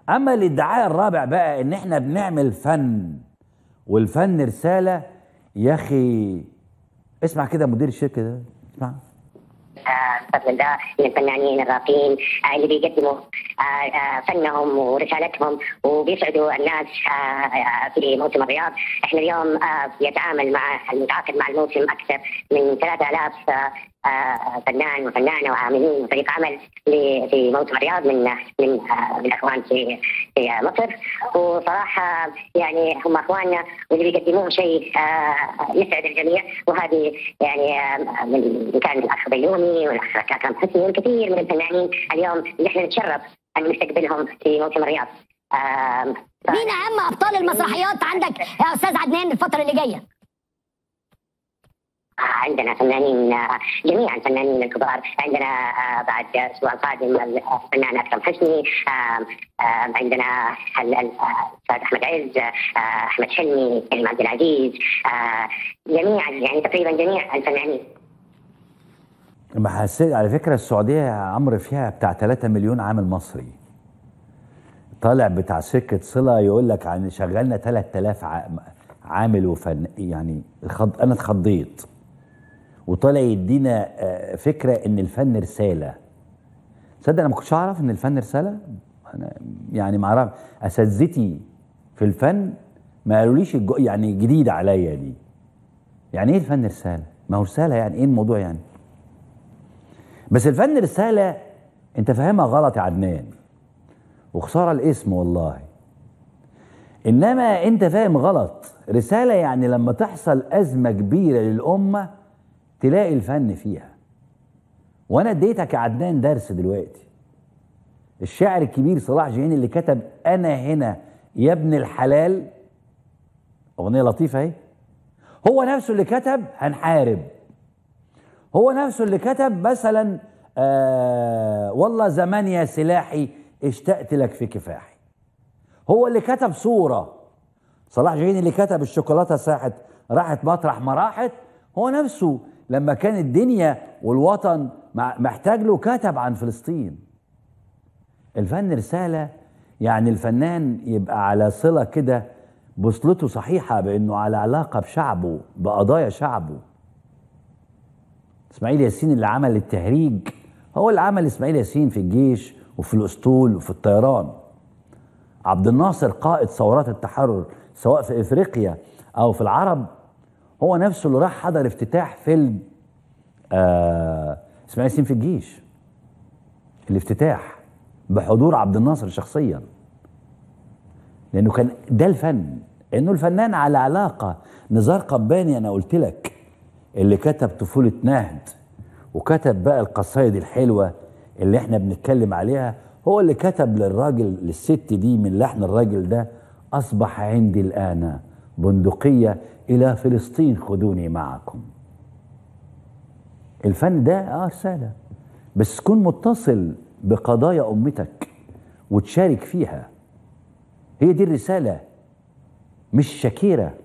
اما الادعاء الرابع بقى ان احنا بنعمل فن والفن رساله يا اخي اسمع كده مدير الشركه ده اسمع بفضل الله من الفنانين الراقين آه، اللي بيقدموا آه، آه، فنهم ورسالتهم وبيسعدوا الناس آه، آه، في موسم الرياض، احنا اليوم آه، يتعامل مع المتعاقد مع الموسم اكثر من 3000 آه، آه، فنان وفنانه وعاملين وفريق عمل ل- في موسم الرياض من من آه، من الاخوان في في مصر وصراحه يعني هم اخواننا واللي بيقدموه شيء آه، يسعد الجميع وهذه يعني آه، من كان الاخ بيومي والاخ اكرم حسني والكثير من الفنانين اليوم اللي احنا نتشرف ان نستقبلهم في موسم الرياض. آم، ف- مين اهم ابطال المسرحيات عندك يا استاذ عدنان الفتره اللي جايه عندنا فنانين آه، جميع الفنانين الكبار عندنا آه، بعد الاسبوع القادم الفنان اكرم حسني آه، آه، عندنا ال- ال- الاستاذ احمد عز آه، احمد حلمي كريم عبد العزيز آه، جميع يعني تقريبا جميع الفنانين ما حسيت على فكره السعوديه يا عمرو فيها بتاع 3 مليون عامل مصري طالع بتاع شركه صله يقول لك عن شغلنا 3000 ع- عامل وفن يعني الخض... انا اتخضيت وطالع يدينا آه، فكره ان الفن رساله تصدق انا ما كنتش اعرف ان الفن رساله انا يعني ما اعرف اساتذتي في الفن ما قالوليش الج- يعني جديده عليا دي يعني ايه الفن رساله ما هو رساله يعني ايه الموضوع يعني بس الفن رسالة انت فاهمها غلط يا عدنان وخسارة الاسم والله انما انت فاهم غلط رسالة يعني لما تحصل ازمة كبيرة للامة تلاقي الفن فيها وانا اديتك يا عدنان درس دلوقتي الشاعر الكبير صلاح جاهين اللي كتب انا هنا يا ابن الحلال اغنية لطيفة اهي هو نفسه اللي كتب هنحارب هو نفسه اللي كتب مثلا آه والله زمان يا سلاحي اشتقت لك في كفاحي هو اللي كتب صورة صلاح جاهين اللي كتب الشوكولاتة ساحت راحت مطرح ما راحت هو نفسه لما كان الدنيا والوطن مع- محتاج له كتب عن فلسطين الفن رسالة يعني الفنان يبقى على صلة كده بوصلته صحيحة بأنه على علاقة بشعبه بقضايا شعبه اسماعيل ياسين اللي عمل التهريج هو اللي عمل اسماعيل ياسين في الجيش وفي الاسطول وفي الطيران عبد الناصر قائد ثورات التحرر سواء في افريقيا او في العرب هو نفسه اللي راح حضر افتتاح فيلم آه اسماعيل ياسين في الجيش الافتتاح بحضور عبد الناصر شخصيا لانه كان ده الفن انه الفنان على علاقه نزار قباني انا قلت لك اللي كتب طفوله نهد وكتب بقى القصايد الحلوه اللي احنا بنتكلم عليها هو اللي كتب للراجل للست دي من لحن الراجل ده اصبح عندي الان بندقيه الى فلسطين خذوني معكم الفن ده اه رساله بس تكون متصل بقضايا امتك وتشارك فيها هي دي الرساله مش شاكيره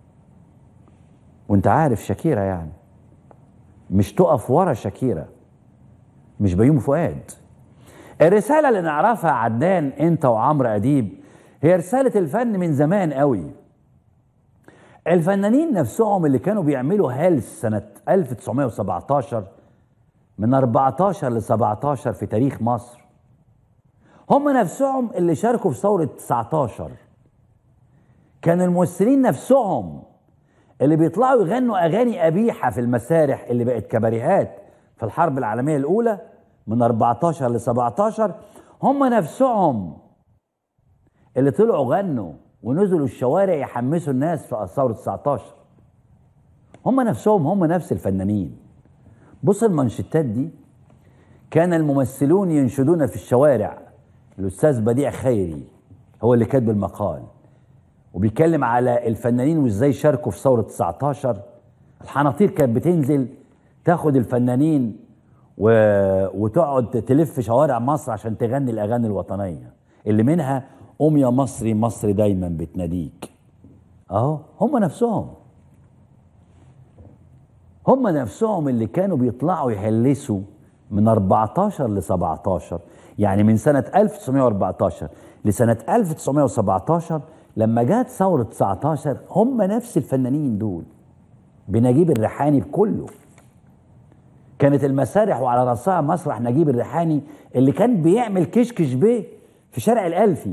وانت عارف شاكيره يعني مش تقف ورا شاكيره مش بيوم فؤاد الرساله اللي نعرفها عدنان انت وعمرو اديب هي رساله الفن من زمان قوي الفنانين نفسهم اللي كانوا بيعملوا هيلث سنه 1917 من 14 ل 17 في تاريخ مصر هم نفسهم اللي شاركوا في ثوره 19 كان الممثلين نفسهم اللي بيطلعوا يغنوا اغاني قبيحه في المسارح اللي بقت كباريهات في الحرب العالميه الاولى من 14 ل 17 هم نفسهم اللي طلعوا غنوا ونزلوا الشوارع يحمسوا الناس في ثوره 19 هم نفسهم هم نفس الفنانين بص المانشيتات دي كان الممثلون ينشدون في الشوارع الاستاذ بديع خيري هو اللي كاتب المقال وبيتكلم على الفنانين وازاي شاركوا في ثوره 19 الحناطير كانت بتنزل تاخد الفنانين و... وتقعد تلف شوارع مصر عشان تغني الاغاني الوطنيه اللي منها قوم يا مصري مصر دايما بتناديك اهو هم نفسهم هم نفسهم اللي كانوا بيطلعوا يهلسوا من 14 ل 17 يعني من سنة 1914 لسنة 1917 لما جت ثورة 19 هم نفس الفنانين دول بنجيب الريحاني بكله كانت المسارح وعلى راسها مسرح نجيب الريحاني اللي كان بيعمل كشكش بيه في شارع الألفي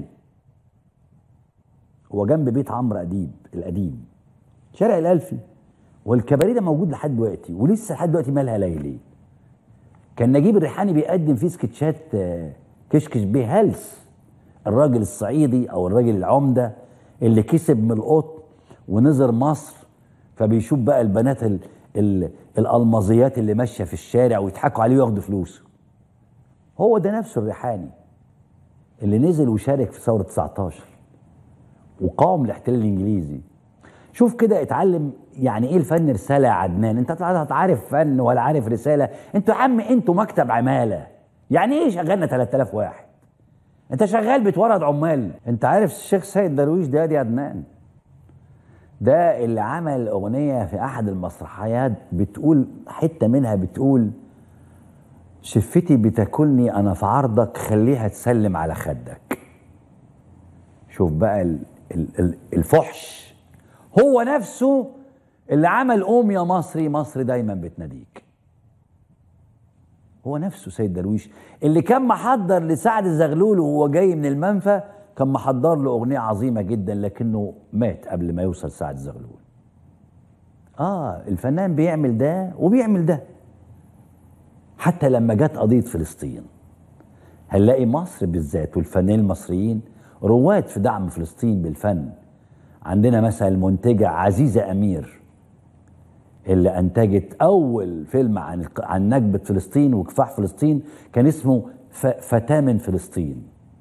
هو جنب بيت عمرو أديب القديم شارع الألفي والكباريه ده موجود لحد دلوقتي ولسه لحد دلوقتي مالها ليلي كان نجيب الريحاني بيقدم فيه سكتشات آه، كشكش بيه هلس الراجل الصعيدي او الراجل العمده اللي كسب من القط ونزر مصر فبيشوف بقى البنات ال ال الالمازيات اللي ماشيه في الشارع ويضحكوا عليه وياخدوا فلوسه هو ده نفسه الريحاني اللي نزل وشارك في ثوره 19 وقاوم الاحتلال الانجليزي شوف كده اتعلم يعني ايه الفن رساله يا عدنان انت لا عارف فن ولا عارف رساله انتوا يا عم انتوا مكتب عماله يعني ايه شغلنا 3000 واحد انت شغال بتورد عمال انت عارف الشيخ سيد درويش ده يا عدنان ده اللي عمل اغنيه في احد المسرحيات بتقول حته منها بتقول شفتي بتاكلني انا في عرضك خليها تسلم على خدك شوف بقى ال- ال- ال- الفحش هو نفسه اللي عمل قوم يا مصري مصر دايما بتناديك هو نفسه سيد درويش اللي كان محضر لسعد الزغلول وهو جاي من المنفى كان محضر له اغنيه عظيمه جدا لكنه مات قبل ما يوصل سعد الزغلول اه الفنان بيعمل ده وبيعمل ده حتى لما جت قضيه فلسطين هنلاقي مصر بالذات والفنانين المصريين رواد في دعم فلسطين بالفن عندنا مثلا المنتجة عزيزة أمير اللي أنتجت أول فيلم عن الق- عن نكبة فلسطين وكفاح فلسطين كان اسمه ف- فتاة من فلسطين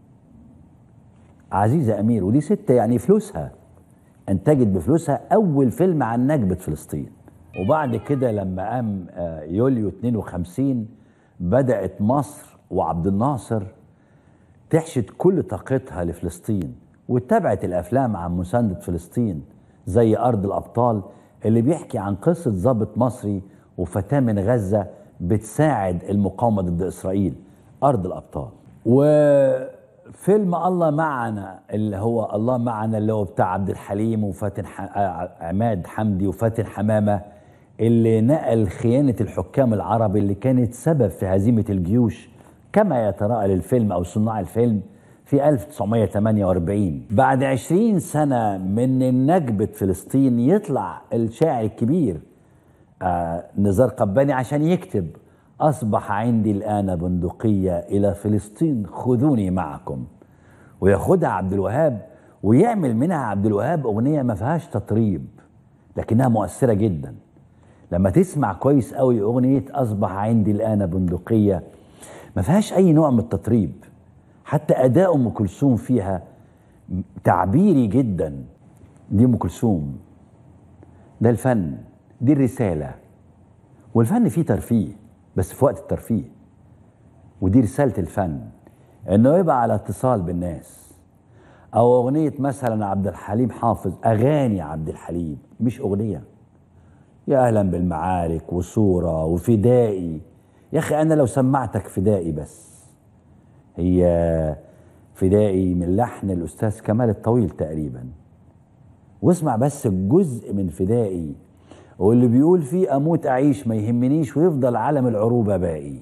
عزيزة أمير ودي ست يعني فلوسها أنتجت بفلوسها أول فيلم عن نكبة فلسطين وبعد كده لما قام آه، يوليو 52 بدأت مصر وعبد الناصر تحشد كل طاقتها لفلسطين واتبعت الافلام عن مسانده فلسطين زي ارض الابطال اللي بيحكي عن قصه ضابط مصري وفتاه من غزه بتساعد المقاومه ضد اسرائيل ارض الابطال وفيلم الله معنا اللي هو الله معنا اللي هو بتاع عبد الحليم وفاتن ح... آه، عماد حمدي وفاتن حمامه اللي نقل خيانه الحكام العرب اللي كانت سبب في هزيمه الجيوش كما يتراءى للفيلم أو صناع الفيلم في 1948 بعد 20 سنة من نكبة فلسطين يطلع الشاعر الكبير آه نزار قباني عشان يكتب أصبح عندي الآن بندقية إلى فلسطين خذوني معكم وياخدها عبد الوهاب ويعمل منها عبد الوهاب أغنية ما فيهاش تطريب لكنها مؤثرة جدا لما تسمع كويس قوي أغنية أصبح عندي الآن بندقية ما فيهاش أي نوع من التطريب حتى أداء أم كلثوم فيها تعبيري جدا دي أم كلثوم ده الفن دي الرسالة والفن فيه ترفيه بس في وقت الترفيه ودي رسالة الفن انه يبقى على اتصال بالناس او اغنية مثلا عبد الحليم حافظ اغاني عبد الحليم مش اغنية يا اهلا بالمعارك وصورة وفدائي يا اخي انا لو سمعتك فدائي بس هي فدائي من لحن الاستاذ كمال الطويل تقريبا واسمع بس الجزء من فدائي واللي بيقول فيه اموت اعيش ما يهمنيش ويفضل علم العروبه باقي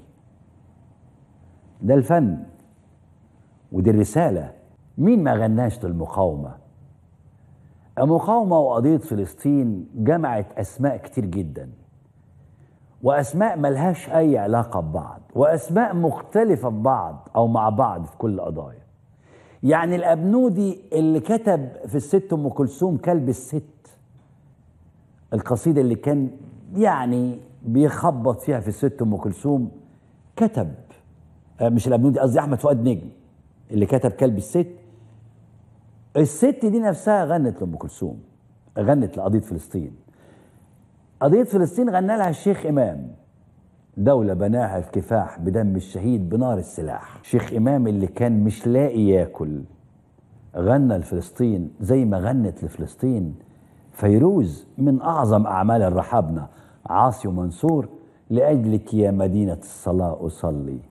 ده الفن ودي الرساله مين ما غناش للمقاومه المقاومه وقضيه فلسطين جمعت اسماء كتير جدا واسماء ملهاش اي علاقه ببعض واسماء مختلفه ببعض او مع بعض في كل قضايا يعني الابنودي اللي كتب في الست ام كلثوم كلب الست القصيده اللي كان يعني بيخبط فيها في الست ام كلثوم كتب آه، مش الابنودي قصدي احمد فؤاد نجم اللي كتب كلب الست الست دي نفسها غنت لام كلثوم غنت لقضيه فلسطين قضيه فلسطين غنى لها الشيخ امام دولة بناها في كفاح بدم الشهيد بنار السلاح شيخ إمام اللي كان مش لاقي ياكل غنى لفلسطين زي ما غنت لفلسطين فيروز من أعظم أعمال الرحابنة عاصي ومنصور لأجلك يا مدينة الصلاة أصلي